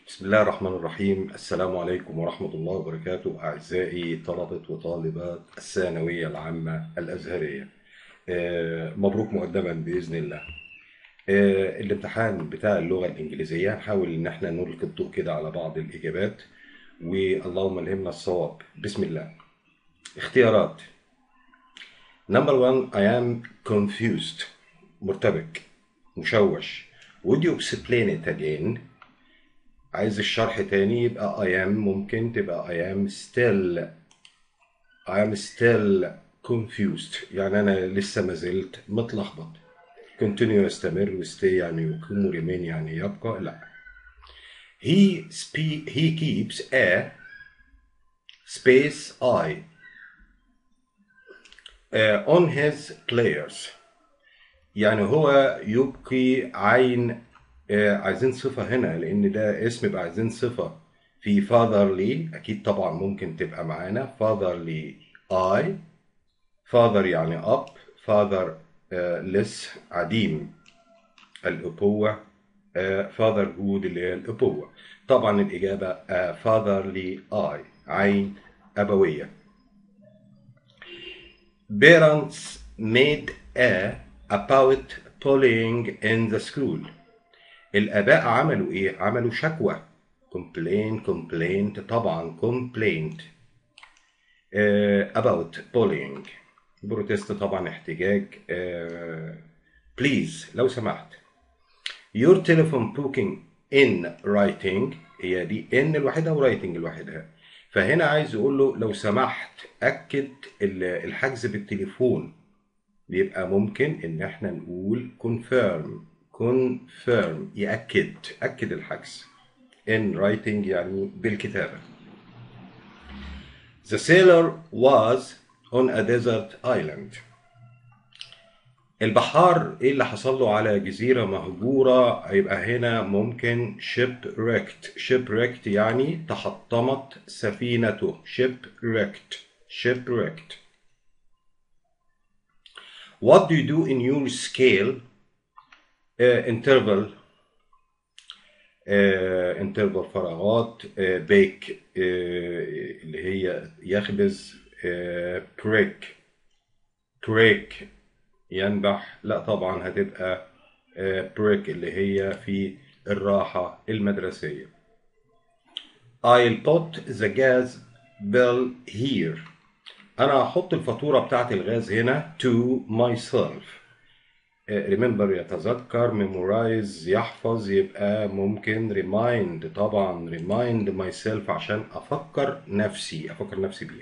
بسم الله الرحمن الرحيم السلام عليكم ورحمة الله وبركاته أعزائي طلبة وطالبات الثانوية العامة الأزهرية آه، مبروك مقدما بإذن الله آه، الامتحان بتاع اللغة الإنجليزية هنحاول إن احنا نلقي الضوء كده على بعض الإجابات واللهم ألهمنا الصواب بسم الله اختيارات Number one I am confused مرتبك مشوش Would you explain it again عايز الشرح تاني يبقى I am ممكن تبقى I am still I am still confused يعني أنا لسه ما زلت متلخبط continue يستمر و stay يعني يقيم و remain يعني يبقى لا he spe he keeps a space I uh, on his players يعني هو يبقي عين آه، عايزين صفة هنا لأن ده اسم يبقى عايزين صفة في fatherly أكيد طبعا ممكن تبقى معانا fatherly I father يعني أب father آه، less عديم الأبوة آه، fatherhood اللي هي الأبوة طبعا الإجابة آه، fatherly I عين أبوية parents made a about bullying in the school الآباء عملوا إيه؟ عملوا شكوى complain complaint طبعا complaint uh, about bullying بروتست طبعا احتجاج uh, please لو سمحت your telephone booking in writing هي دي in الوحيدة و writing الوحيدة فهنا عايز يقول له لو سمحت أكد ال- الحجز بالتليفون يبقى ممكن ان احنا نقول confirm confirm يأكد أكد الحجز in writing يعني بالكتابة The sailor was on a desert island البحار ايه اللي حصل له على جزيرة مهجورة هيبقى هنا ممكن shipwrecked shipwrecked يعني تحطمت سفينته shipwrecked shipwrecked What do you do in your scale uh, interval uh, interval فراغات uh, bake uh, اللي هي يخبز uh, break break ينبح لا طبعا هتبقى uh, break اللي هي في الراحة المدرسية I'll put the gas bill here انا هحط الفاتوره بتاعت الغاز هنا to myself آه، remember يتذكر memorize يحفظ يبقى ممكن remind طبعا remind myself عشان افكر نفسي افكر نفسي بيها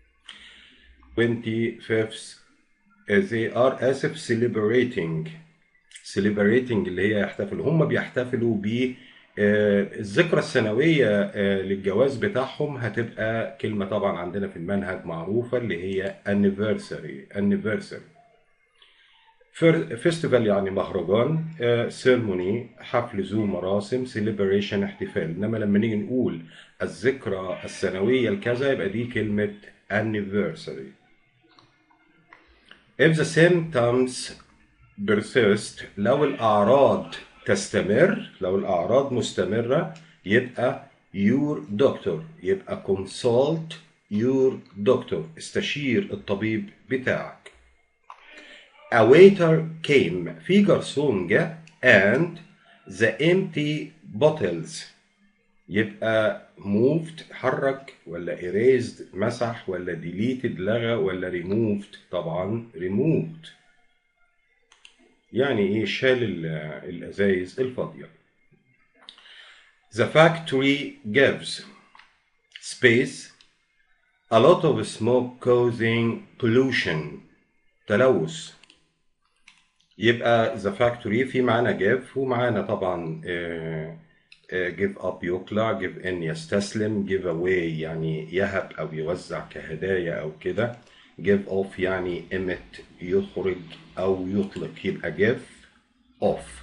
25th they are اسف celebrating celebrating اللي هي يحتفلوا هم بيحتفلوا ب آه، الذكرى السنوية آه، للجواز بتاعهم هتبقى كلمة طبعا عندنا في المنهج معروفة اللي هي anniversary anniversary فيستيفال يعني مهرجان سيرموني حفل ذو مراسم سيليبريشن احتفال انما لما نيجي نقول الذكرى السنوية الكذا يبقى دي كلمة anniversary If the symptoms persist لو الأعراض تستمر لو الأعراض مستمرة يبقى your doctor يبقى consult your doctor استشير الطبيب بتاعك A waiter came في جرسون جه and the empty bottles يبقى moved حرك ولا erased مسح ولا deleted لغى ولا removed طبعا removed يعني ايه شال ال- الازايز الفاضيه The factory gives space a lot of smoke causing pollution تلوث يبقى the factory في معانا give ومعانا طبعا آه، آه، give up يقلع give in يستسلم give away يعني يهب أو يوزع كهدايا أو كده give off يعني emit يخرج أو يطلق يبقى give off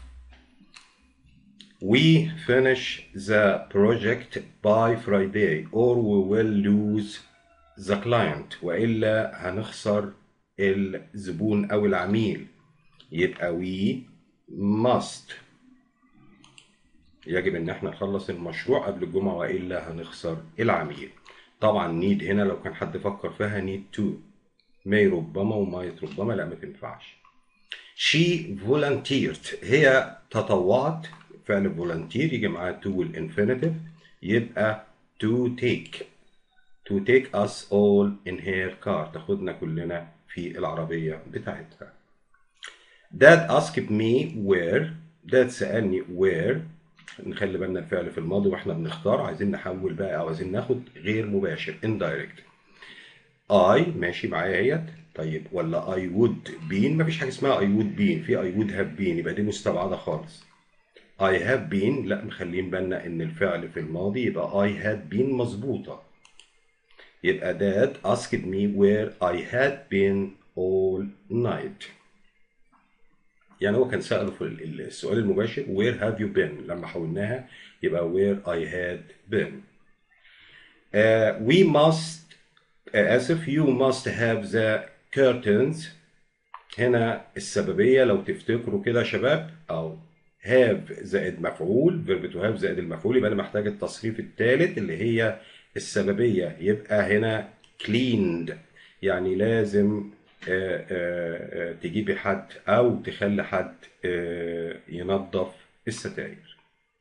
We finish the project by Friday or we will lose the client وإلا هنخسر الزبون أو العميل يبقى we must يجب ان احنا نخلص المشروع قبل الجمعة والا هنخسر العميل طبعا نيد هنا لو كان حد فكر فيها نيد تو may ربما ومايت ربما لا ما تنفعش she volunteered هي تطوعت فعل volunteer يجي معاه to والinfinitive يبقى to take to take us all in her car تاخدنا كلنا في العربية بتاعتها Dad asked me where Dad سألني where نخلي بالنا الفعل في الماضي واحنا بنختار عايزين نحول بقى او عايزين ناخد غير مباشر indirect I ماشي معايا اهيت طيب ولا I would been مفيش حاجة اسمها I would been في I would have been يبقى دي مستبعدة خالص I have been لا مخلين بالنا ان الفعل في الماضي يبقى I had been مظبوطة يبقى dad asked me where I had been all night يعني هو كان سأله في السؤال المباشر where have you been لما حولناها يبقى where I had been uh, we must uh, آسف you must have the curtains هنا السببية لو تفتكروا كده يا شباب أو have زائد مفعول verb to have زائد المفعول يبقى أنا محتاج التصريف الثالث اللي هي السببية يبقى هنا cleaned يعني لازم آه، آه، آه، تجيبي حد أو تخلي حد آه، ينظف الستاير.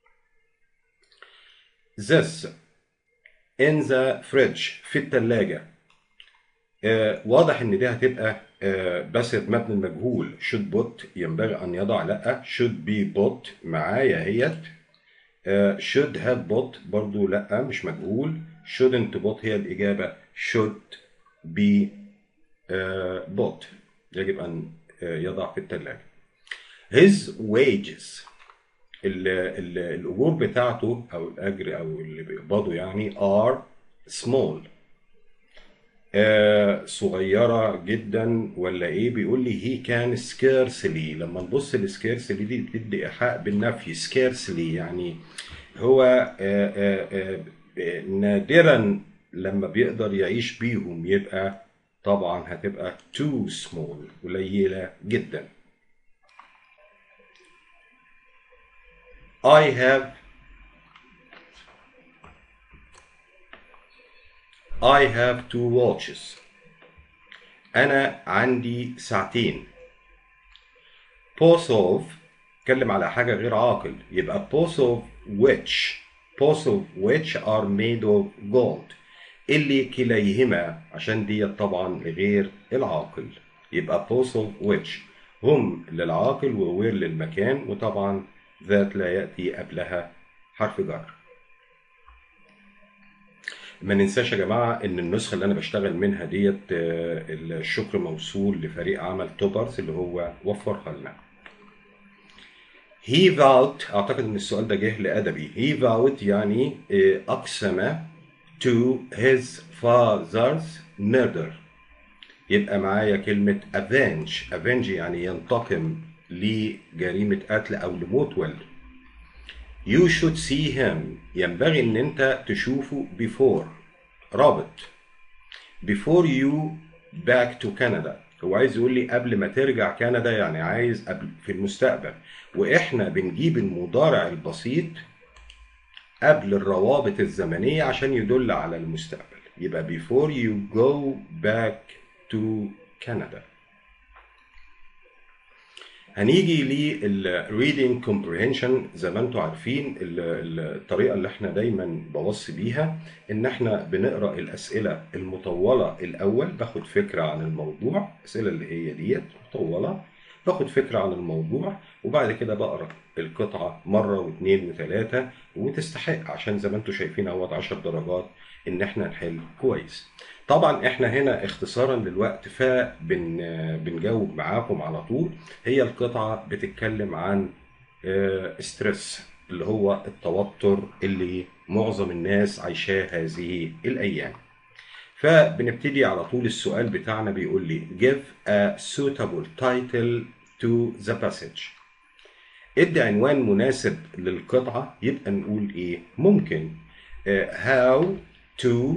This in the fridge في الثلاجة آه، واضح ان دي هتبقى آه، بس مبني المجهول should put ينبغي ان يضع لا should be put معايا هيت آه، should have put برضو لا مش مجهول shouldn't put هي الإجابة should be آه، put يجب أن آه، يضع في الثلاجة his wages ال- ال- الأجور بتاعته أو الأجر أو اللي بيقبضه يعني are small آه، صغيرة جدا ولا ايه بيقول لي هي كان scarcely لما نبص لسكيرسلي دي بتدي إيحاء بالنفي scarcely يعني هو آه، آه، آه، آه، نادرا لما بيقدر يعيش بيهم يبقى طبعا هتبقى too small قليلة جدا I have I have two watches أنا عندي ساعتين both of اتكلم على حاجة غير عاقل يبقى both of which both of which are made of gold اللي كليهما عشان دي طبعا غير العاقل يبقى both of which هم للعاقل ووير للمكان وطبعا ذات لا يأتي قبلها حرف جر ما ننساش يا جماعة إن النسخة اللي أنا بشتغل منها ديت آه، الشكر موصول لفريق عمل توبرز اللي هو وفرها لنا. He vowed أعتقد إن السؤال ده جه لأدبي. He vowed يعني آه، أقسم to his father's murder. يبقى معايا كلمة avenge. avenge يعني ينتقم لجريمة قتل أو لموت والده. You should see him ينبغي ان انت تشوفه before رابط before you back to Canada هو عايز يقول لي قبل ما ترجع كندا يعني عايز قبل في المستقبل واحنا بنجيب المضارع البسيط قبل الروابط الزمنية عشان يدل على المستقبل يبقى before you go back to Canada هنيجي للريدنج كومبريهنشن زي ما انتم عارفين ال- ال- الطريقه اللي احنا دايما بوصي بيها ان احنا بنقرا الاسئله المطوله الاول باخد فكره عن الموضوع الاسئله اللي هي ديت مطوله باخد فكره عن الموضوع وبعد كده بقرا القطعه مره واثنين وثلاثه وتستحق عشان زي ما انتم شايفين اهوت 10 درجات ان احنا نحل كويس طبعا احنا هنا اختصارا للوقت فبن بنجاوب معاكم على طول هي القطعة بتتكلم عن ستريس اللي هو التوتر اللي معظم الناس عايشاه هذه الأيام فبنبتدي على طول السؤال بتاعنا بيقول لي give a suitable title to the passage ادي عنوان مناسب للقطعة يبقى نقول ايه ممكن آه، how to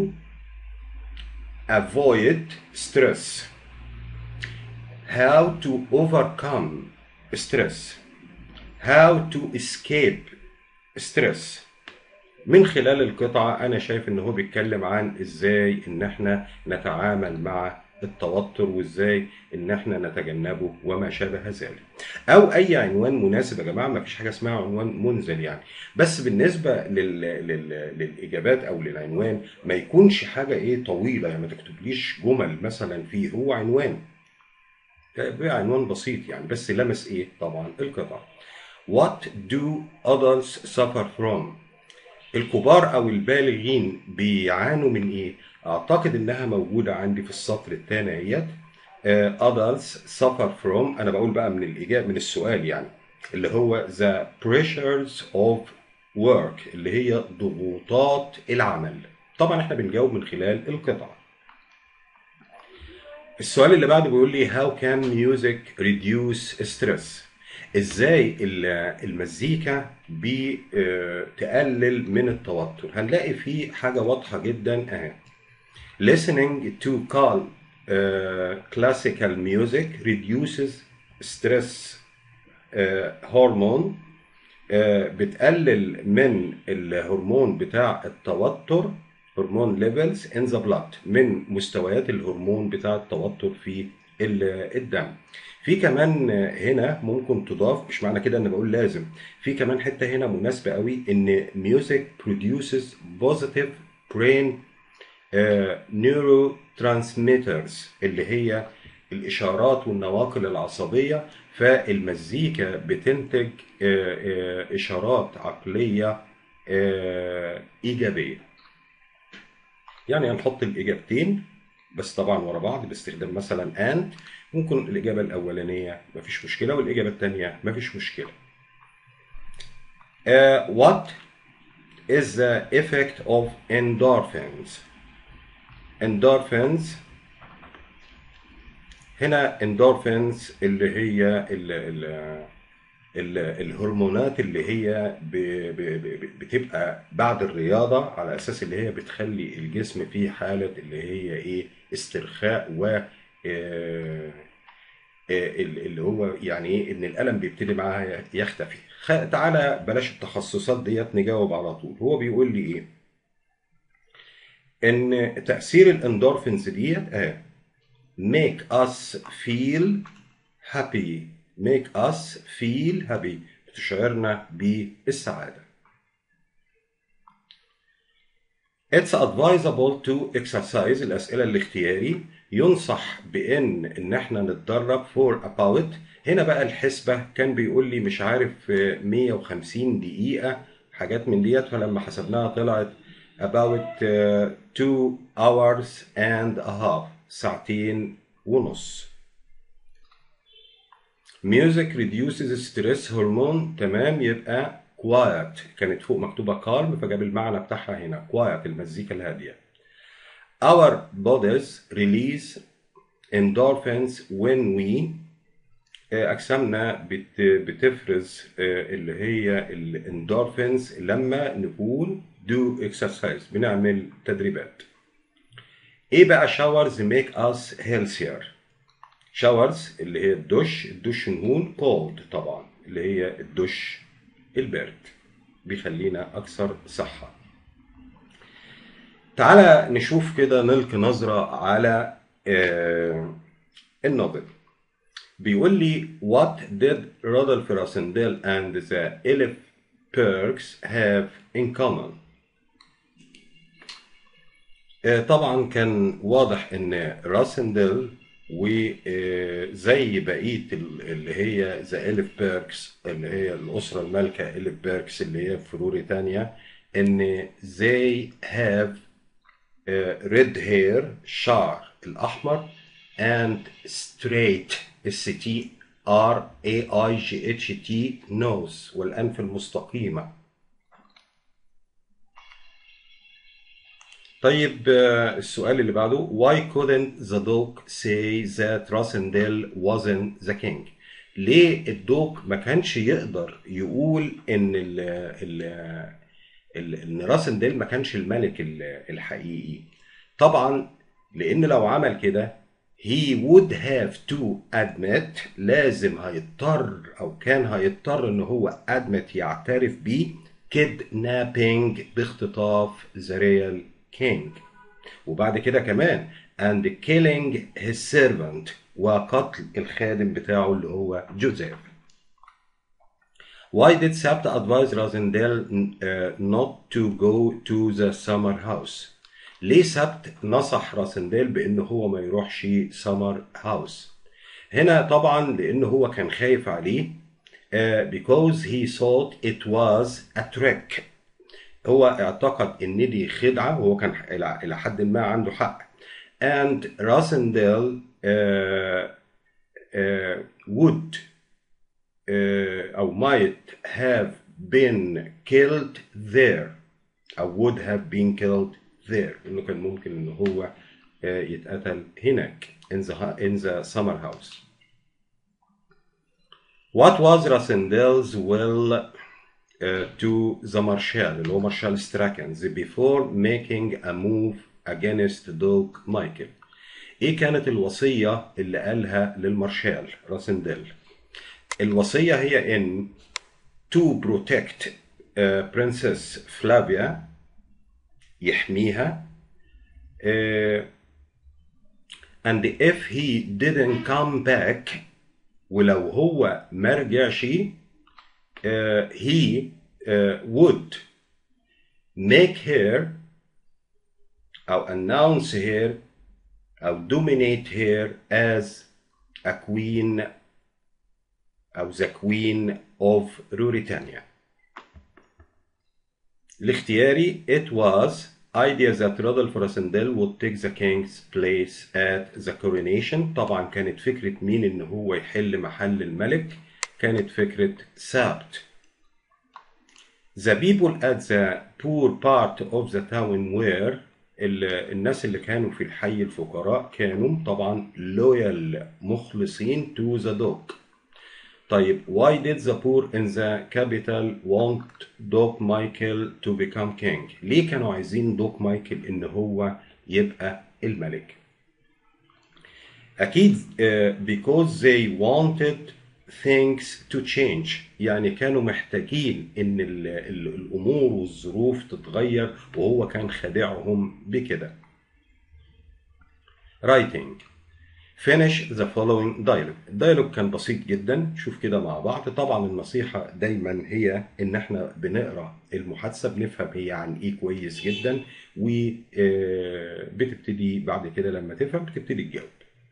avoid stress how to overcome stress how to escape ستريس من خلال القطعة أنا شايف إن هو بيتكلم عن إزاي إن إحنا نتعامل مع التوتر وإزاي إن إحنا نتجنبه وما شابه ذلك. أو أي عنوان مناسب يا جماعة ما فيش حاجة اسمها عنوان منزل يعني. بس بالنسبة لل... لل... للإجابات أو للعنوان ما يكونش حاجة إيه طويلة يعني ما تكتبليش جمل مثلا فيه هو عنوان. ده عنوان بسيط يعني بس لمس إيه طبعا القطعة. What do adults suffer from؟ الكبار او البالغين بيعانوا من ايه؟ اعتقد انها موجوده عندي في السطر الثاني اهيت آه، adults suffer from انا بقول بقى من الاجابه من السؤال يعني اللي هو the pressures of work اللي هي ضغوطات العمل طبعا احنا بنجاوب من خلال القطعه السؤال اللي بعده بيقول لي how can music reduce stress ازاي ال- المزيكا بتقلل من التوتر هنلاقي في حاجة واضحة جدا اهي listening to calm uh, classical music reduces stress uh, hormone uh, بتقلل من الهرمون بتاع التوتر هرمون ليفلز in the blood من مستويات الهرمون بتاع التوتر في ال- الدم في كمان هنا ممكن تضاف مش معنى كده ان بقول لازم في كمان حته هنا مناسبه قوي ان music produces positive brain نيورو ترانسميترز اللي هي الاشارات والنواقل العصبيه فالمزيكا بتنتج آه، آه، اشارات عقليه آه، ايجابيه يعني هنحط الاجابتين بس طبعا ورا بعض باستخدام مثلا and ممكن الاجابه الاولانيه مفيش مشكله والاجابه الثانيه مفيش مشكله Uh, what is the effect of endorphins? Endorphins هنا endorphins اللي هي ال ال ال الهرمونات اللي هي ب ب ب بتبقى بعد الرياضة على أساس اللي هي بتخلي الجسم في حالة اللي هي إيه استرخاء و آه، آه، اللي هو يعني ايه ان الالم بيبتدي معاها يختفي خ- تعالى بلاش التخصصات ديت نجاوب على طول هو بيقول لي ايه ان تاثير الاندورفينز ديت اه make us feel happy make us feel happy بتشعرنا بالسعاده It's advisable to exercise الأسئلة الاختياري ينصح بإن إن إحنا نتدرب for about هنا بقى الحسبة كان بيقول لي مش عارف آه، 150 دقيقة حاجات من ديت فلما حسبناها طلعت about آه، 2 hours and a half ساعتين ونص Music reduces stress hormone تمام يبقى quiet كانت فوق مكتوبة calm فجاب المعنى بتاعها هنا quiet المزيكا الهادية Our bodies release endorphins when we آه، أجسامنا بت- بتفرز آه، اللي هي الاندورفينز لما نكون do exercise بنعمل تدريبات ايه بقى showers make us healthier شاورز اللي هي الدش الدش نهون كولد طبعا اللي هي الدش البارد بيخلينا اكثر صحة تعالى نشوف كده نلقي نظرة على آه، النوبل بيقول لي what did Rodolphe Rossendale and the Elif Perks have in common آه، طبعا كان واضح ان راسندل وزي بقيه ال- اللي هي ذا اليف بيركس اللي هي الاسره المالكه اليف بيركس اللي هي في روريتانيا ان they have ريد هير شعر الاحمر and straight اس تي ار اي اي جي اتش تي نوز والانف المستقيمه طيب آه، السؤال اللي بعده why couldn't the dog say that Rossendale wasn't the king ليه الدوق ما كانش يقدر يقول ان ال ال ال- ان راسنديل ما كانش الملك ال- الحقيقي طبعا لان لو عمل كده he would have to admit لازم هيضطر او كان هيضطر ان هو admit يعترف بيه kidnapping باختطاف the real king وبعد كده كمان and killing his servant وقتل الخادم بتاعه اللي هو جوزيف Why did Sabt advise Rosendale uh, not to go to the summer house? ليه سبت نصح راسنديل بان هو ما يروحش سمر هاوس هنا طبعا لان هو كان خايف عليه uh, because he thought it was a trick هو اعتقد ان دي خدعه وهو كان الى إلى حد ما عنده حق and راسنديل uh, uh, would uh, او might have been killed there او would have been killed there انه كان ممكن ان هو uh, يتقتل هناك in the in the summer house what was Rasendel's will uh, to the Marshal اللي هو مارشال ستراكنز before making a move against دوك مايكل ايه كانت الوصية اللي قالها للمارشال راسنديل الوصية هي ان to protect uh, Princess Flavia يحميها uh, and if he didn't come back ولو هو ما رجعش uh, he uh, would make her أو announce her أو dominate her as a queen أو the queen of Ruritania. لاختياري it was idea that Rodolph Rossendale would take the king's place at the coronation طبعا كانت فكرة مين ان هو يحل محل الملك كانت فكرة سابت The people at the poor part of the town were الناس اللي كانوا في الحي الفقراء كانوا طبعا loyal مخلصين to the dog طيب why did the poor in the capital want دوك مايكل to become king ليه كانوا عايزين دوك مايكل ان هو يبقى الملك اكيد uh, because they wanted things to change يعني كانوا محتاجين ان ال ال الامور والظروف تتغير وهو كان خادعهم بكده writing finish the following dialogue الديالوج كان بسيط جدا شوف كده مع بعض طبعا النصيحة دايما هي ان احنا بنقرا المحادثة بنفهم هي عن ايه كويس جدا وبتبتدي بعد كده لما تفهم بتبتدي تجاوب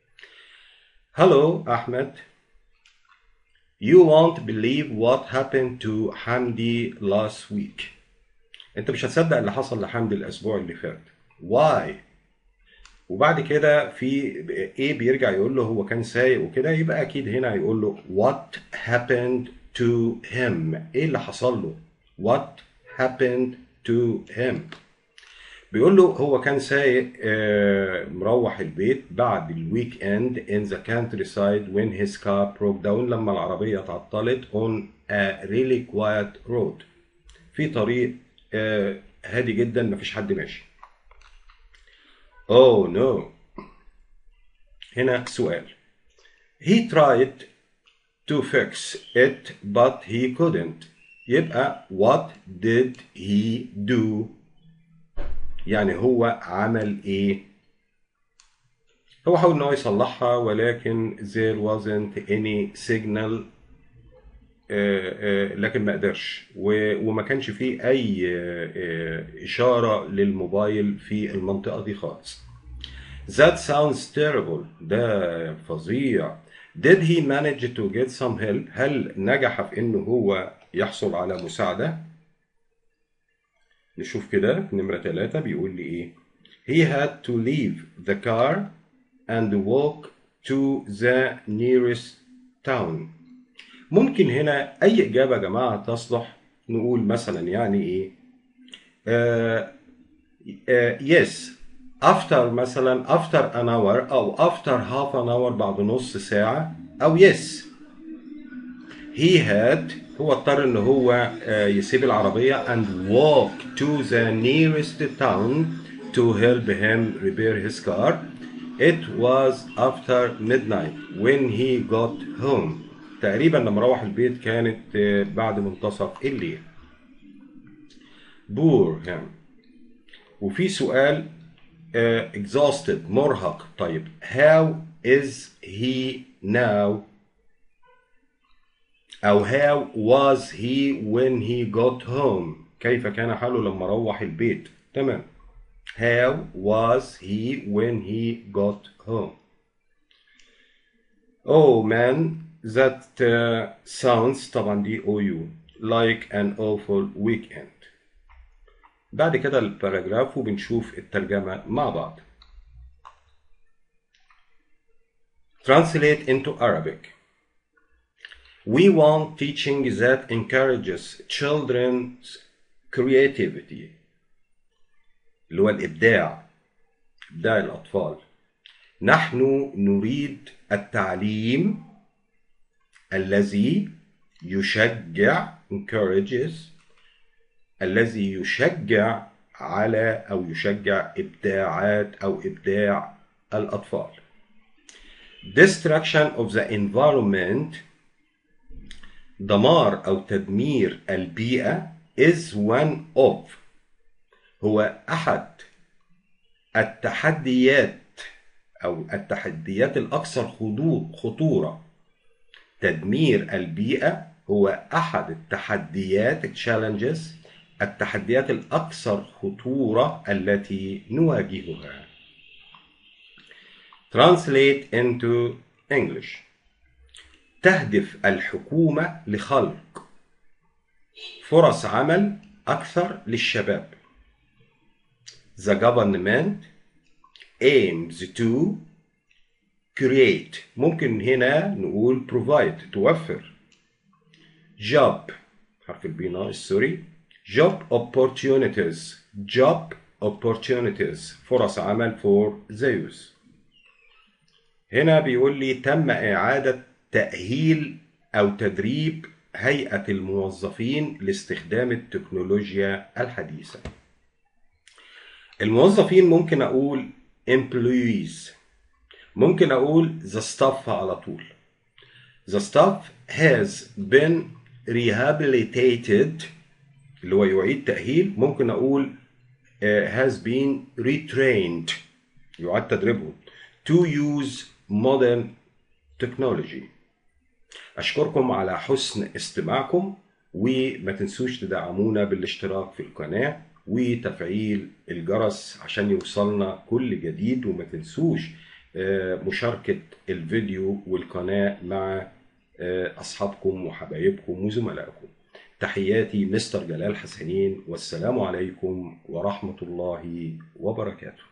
Hello أحمد You won't believe what happened to حمدي last week انت مش هتصدق اللي حصل لحمدي الاسبوع اللي فات Why وبعد كده في ايه بيرجع يقول له هو كان سايق وكده يبقى اكيد هنا هيقول له what happened to him ايه اللي حصل له what happened to him بيقول له هو كان سايق آه، مروح البيت بعد الويك اند in the countryside when his car broke down لما العربية تعطلت on a really quiet road في طريق آه، هادي جدا مفيش حد ماشي Oh no. هنا سؤال. He tried to fix it but he couldn't. يبقى what did he do? يعني هو عمل ايه؟ هو حاول ان هو يصلحها ولكن there wasn't any signal آه، آه، لكن ما قدرش و- وما كانش فيه اي آه، آه، اشاره للموبايل في المنطقه دي خالص That sounds terrible ده فظيع Did he manage to get some help هل نجح في انه هو يحصل على مساعده نشوف كده في نمرة ثلاثة بيقول لي إيه؟ He had to leave the car and walk to the nearest town. ممكن هنا أي إجابة يا جماعة تصلح نقول مثلا يعني إيه؟ آه آه yes after مثلا after an hour أو after half an hour بعد نص ساعة أو yes he had هو اضطر ان هو آه، يسيب العربية and walk to the nearest town to help him repair his car. It was after midnight when he got home. تقريبا لما روح البيت كانت آه، بعد منتصف الليل. bore him وفي سؤال uh, exhausted مرهق طيب how is he now أو how was he when he got home كيف كان حاله لما روح البيت تمام how was he when he got home oh man that uh, sounds طبعا دي OU like an awful weekend بعد كده الباراجراف وبنشوف الترجمة مع بعض Translate into Arabic We want teaching that encourages children's creativity اللي هو الإبداع إبداع الأطفال نحن نريد التعليم الذي يشجع encourages الذي يشجع على أو يشجع إبداعات أو إبداع الأطفال destruction of the environment دمار أو تدمير البيئة is one of هو أحد التحديات أو التحديات الأكثر خطورة تدمير البيئة هو أحد التحديات challenges التحديات الأكثر خطورة التي نواجهها. Translate into English. تهدف الحكومة لخلق فرص عمل أكثر للشباب. The government aims to create ممكن هنا نقول provide توفر job حرف البي ناقص سوري job opportunities job opportunities فرص عمل for the youth هنا بيقول لي تم إعادة تأهيل أو تدريب هيئة الموظفين لاستخدام التكنولوجيا الحديثة الموظفين ممكن أقول employees ممكن أقول the staff على طول the staff has been rehabilitated اللي هو يعيد تأهيل ممكن أقول uh, has been retrained يعاد تدريبهم to use modern technology أشكركم على حسن استماعكم وما تنسوش تدعمونا بالاشتراك في القناة وتفعيل الجرس عشان يوصلنا كل جديد وما تنسوش مشاركة الفيديو والقناة مع أصحابكم وحبايبكم وزملائكم تحياتي مستر جلال حسنين والسلام عليكم ورحمة الله وبركاته